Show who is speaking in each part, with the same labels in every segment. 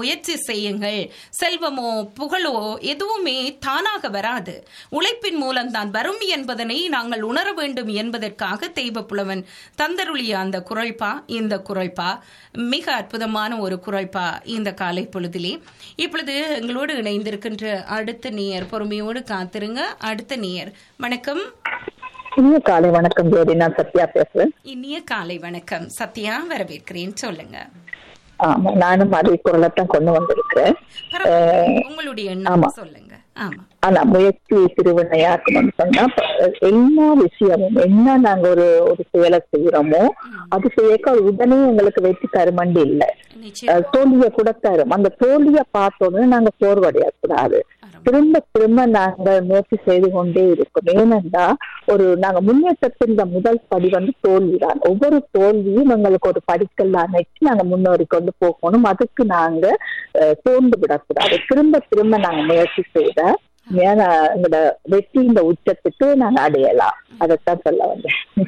Speaker 1: முயற்சி செய்யுங்கள் செல்வமோ புகழோ எதுவுமே தானாக வராது உழைப்பின் மூலம்தான் வரும் என்பதனை நாங்கள் உணர வேண்டும் என்பதற்காக தெய்வ புலவன் தந்தருளிய அந்த குரல்பா இந்த குரல்பா மிக அற்புதமான ஒரு குரல்பா இந்த காலை பொழுதிலே இப்பொழுது எங்களோடு இணைந்திருக்கின்ற அடுத்த நேயர் பொறுமையோடு காத்திருங்க அடுத்த நேயர் வணக்கம்
Speaker 2: இனிய காலை வணக்கம் ஜோதி நான் சத்யா பேசுறேன்
Speaker 1: இனிய காலை வணக்கம் சத்யா வரவேற்கிறேன் சொல்லுங்க
Speaker 2: ஆமா நானும் அதே குரலை தான் கொண்டு வந்திருக்கிறேன்
Speaker 1: பரவாயில்லை. உங்களுடைய
Speaker 2: ஆமா.
Speaker 1: எண்ணம் சொல்லுங்க ஆமா
Speaker 2: ஆனா முயற்சி திருவினையாக்கணும்னு சொன்னா ப- எல்லா விஷயமும் என்ன நாங்க ஒரு ஒரு செயலை செய்யறோமோ அது செய்யக்க உடனே எங்களுக்கு வெற்றி தருமண்டி இல்லை
Speaker 1: நிச்சயம்
Speaker 2: தோல்விய கூட தரும் அந்த தோல்விய பார்த்தோன்னே நாங்க சோர்வடைய கூடாது திரும்ப திரும்ப நாங்க முயற்சி செய்து கொண்டே இருக்கோம் ஏனென்றா ஒரு நாங்க முன்னேற்றத்தின் முதல் படி வந்து தோல்விதான் ஒவ்வொரு தோல்வியும் எங்களுக்கு ஒரு படிக்கல் அணைச்சு நாங்க முன்னேறி கொண்டு போகணும் அதுக்கு நாங்க அஹ், சோர்ந்து விடக்கூடாது திரும்ப திரும்ப நாங்க முயற்சி செய்த மேல எங்களோட வெற்றி இந்த உச்சத்துக்கு நாங்க அடையலாம் அதைத்தான் சொல்ல வந்தேன்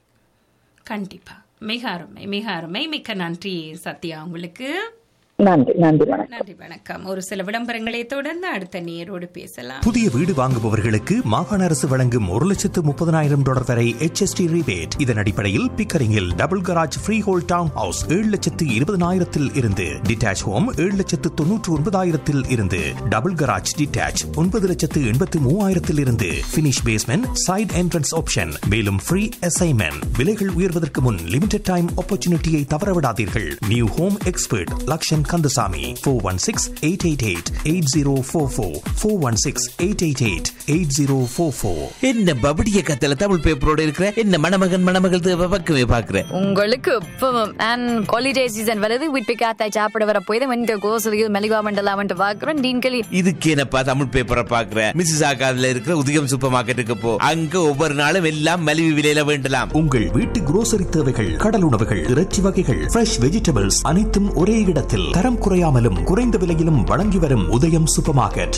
Speaker 1: கண்டிப்பா மிக அருமை மிக அருமை மிக்க நன்றி சத்யா உங்களுக்கு
Speaker 2: நன்றி நன்றி வணக்கம்
Speaker 1: நன்றி வணக்கம் ஒரு சில விளம்பரங்களை தொடர்ந்து அடுத்த நேரோடு பேசலாம்
Speaker 3: புதிய வீடு வாங்குபவர்களுக்கு மாகாண அரசு வழங்கும் ஒரு லட்சத்து முப்பதனாயிரம் டாலர் வரை HST rebate இதன் அடிப்படையில் பிக்கரிங்கில் double garage freehold townhouse ஏழு லட்சத்து இருபதனாயிரத்தில் இருந்து டிட்டாச் ஹோம் ஏழு லட்சத்து தொன்னூற்று ஒன்பதாயிரத்தில் இருந்து டபுள் கராஜ் டிட்டாச் ஒன்பது லட்சத்து எண்பத்து மூவாயிரத்தில் இருந்து finish basement side entrance option மேலும் ஃப்ரீ அசைன்மெண்ட் விலைகள் உயர்வதற்கு முன் லிமிடெட் டைம் ஆப்பர்ச்சுனிட்டியை தவறவிடாதீர்கள் new home expert Lakshan Kandasamy four one six eight eight eight eight zero four four four one six eight eight eight eight zero four four
Speaker 4: என்ன பபடிய கத்தல தமிழ் பேப்பரோட இருக்கிற என்ன மணமகன் மணமகள் தேவை பக்கமே பாக்குற
Speaker 5: உங்களுக்கு இப்பவும் அண்ட் ஹாலிடே சீசன் வருது வீட்டு காத்தாய் சாப்பிட வர போய் தான் வந்து கோசலியில் மெலிவா மண்டலாமன்ட்டு பார்க்குறோம் டீன் களி
Speaker 4: இதுக்கு என்னப்பா தமிழ் பேப்பரை பாக்குற மிஸ்ஸஸ் ஆகாதுல இருக்கிற உதயம் சூப்பர் மார்க்கெட்டுக்கு போ அங்க ஒவ்வொரு நாளும் எல்லாம் மலிவு விலையில வேண்டலாம்
Speaker 3: உங்கள் வீட்டு குரோசரி தேவைகள் கடல் உணவுகள் இறைச்சி வகைகள் ஃப்ரெஷ் வெஜிடபிள்ஸ் அனைத்தும் ஒரே இடத்தில் தரம் குறையாமலும் குறைந்த விலையிலும் வழங்கி வரும் உதயம் சூப்பர் மார்க்கெட்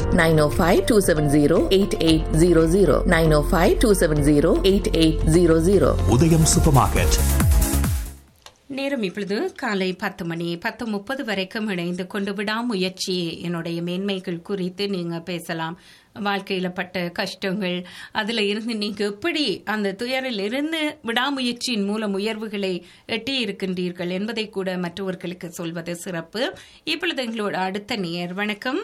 Speaker 6: 905-270-8800 905-270-8800
Speaker 3: உதயம் சூப்பர் மார்க்கெட்
Speaker 1: நேரம் இப்பொழுது காலை பத்து மணி பத்து முப்பது வரைக்கும் இணைந்து கொண்டு விடாமுயற்சி என்னுடைய மேன்மைகள் குறித்து நீங்க பேசலாம் வாழ்க்கையில பட்ட கஷ்டங்கள் அதுல இருந்து நீங்க எப்படி அந்த துயரில் இருந்து விடாமுயற்சியின் மூலம் உயர்வுகளை எட்டி இருக்கின்றீர்கள் என்பதை கூட மற்றவர்களுக்கு சொல்வது சிறப்பு இப்பொழுது எங்களோட அடுத்த நேர் வணக்கம்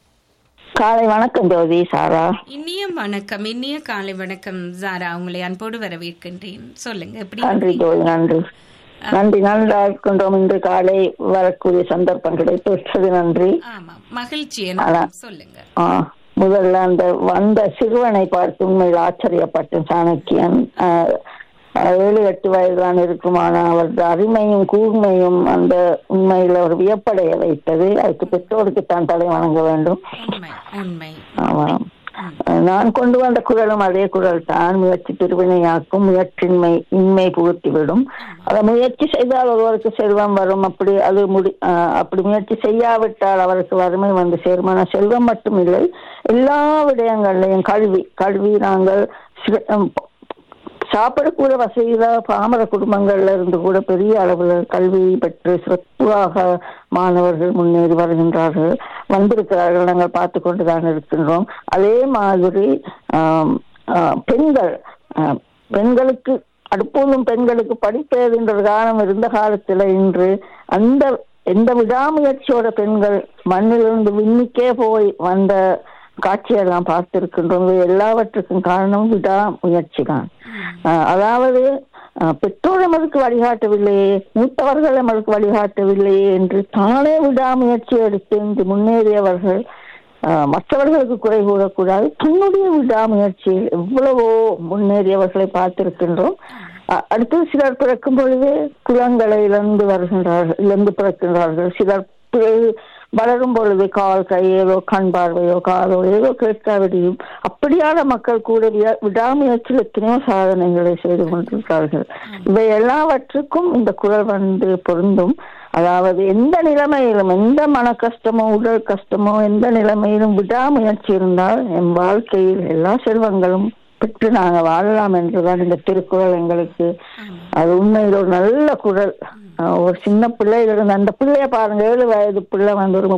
Speaker 2: காலை வணக்கம் ஜோதி சாரா
Speaker 1: இனிய வணக்கம் இனிய காலை வணக்கம் ஜாரா உங்களை அன்போடு வரவேற்கின்றேன் சொல்லுங்க எப்படி
Speaker 2: நன்றி
Speaker 1: இருக்கீங்க?
Speaker 2: ஜோதி நன்றி நன்றி நன்றா இருக்கின்றோம் இன்று காலை வரக்கூடிய சந்தர்ப்பம் கிடைத்து நன்றி
Speaker 1: ஆமா மகிழ்ச்சி எனக்கு சொல்லுங்க
Speaker 2: ஆ, முதல்ல அந்த வந்த சிறுவனை பார்த்து உண்மையில் ஆச்சரியப்பட்டேன் சாணக்கியன் ஆ, ஏழு எட்டு வயதுதான் இருக்குமானா அவரது அருமையும் கூர்மையும் அந்த உண்மையில் ஒரு வியப்படைய வைத்தது அதுக்கு பெற்றோருக்கு தான் தலை வணங்க வேண்டும்
Speaker 1: உண்மை உண்மை
Speaker 2: ஆமாம் நான் கொண்டு வந்த குரலும் அதே குரல் தான் முயற்சி திருவினையாக்கும் முயற்சின்மை இன்மை புகுத்திவிடும் அதை முயற்சி செய்தால் ஒருவருக்கு செல்வம் வரும் அப்படி அது முடி ஆஹ் அப்படி முயற்சி செய்யாவிட்டால் அவருக்கு வறுமை வந்து சேரும் ஆனால் செல்வம் மட்டும் இல்லை எல்லா விடயங்கள்லையும் கல்வி கல்வி நாங்கள் சி- ஹம், சாப்பிடக்கூட வசதியில பாமர குடும்பங்கள்ல இருந்து கூட பெரிய அளவுல கல்வி பெற்று சிறப்பாக மாணவர்கள் முன்னேறி வருகின்றார்கள் வந்திருக்கிறார்கள் நாங்கள் பார்த்து கொண்டுதான் இருக்கின்றோம் அதே மாதிரி ஆம், ஆ, பெண்கள் ஆ, பெண்களுக்கு அடுப்போதும் பெண்களுக்கு படிப்பேதுன்ற காலம் இருந்த காலத்துல இன்று அந்த எந்த விடாமுயற்சியோட பெண்கள் மண்ணிலிருந்து விண்ணுக்கே போய் வந்த காட்சியெல்லாம் பார்த்திருக்கின்றோம் இவை எல்லாவற்றுக்கும் காரணம் விடாமுயற்சி தான் ஆஹ் அதாவது ஆஹ் பெற்றோர் நமக்கு வழிகாட்டவில்லையே மூத்தவர்கள் நமக்கு வழிகாட்டவில்லையே என்று தானே விடாமுயற்சி எடுத்து இன்று முன்னேறியவர்கள் ஆஹ் மற்றவர்களுக்கு குறை கூறக்கூடாது தன்னுடைய விடாமுயற்சியில் எவ்வளவோ முன்னேறியவர்களை பார்த்திருக்கின்றோம் அ- அடுத்து சிலர் பிறக்கும் பொழுது குலங்களை இழந்து வருகின்றார்கள் இழந்து பிறக்கின்றார்கள் சிலர் பிறகு வளரும் பொழுது கால் கை ஏதோ கண் பார்வையோ காதோ ஏதோ கேட்காவிடையும் அப்படியான மக்கள் கூட வியா- விடாமுயற்சியில் எத்தனையோ சாதனைகளை செய்து கொண்டிருக்கிறார்கள் இவை எல்லாவற்றுக்கும் இந்த குரல் வந்து பொருந்தும் அதாவது எந்த நிலைமையிலும் எந்த மன கஷ்டமோ உடல் கஷ்டமோ எந்த நிலைமையிலும் விடாமுயற்சி இருந்தால் என் வாழ்க்கையில் எல்லா செல்வங்களும் பெற்று நாங்க வாழலாம் என்றுதான் இந்த திருக்குறள் எங்களுக்கு அது உண்மையில் ஒரு நல்ல குரல் அஹ் ஒரு சின்ன பிள்ளைகள் இருந்து அந்த பிள்ளைய பாருங்க ஏழு வயது பிள்ளை வந்து ஒரு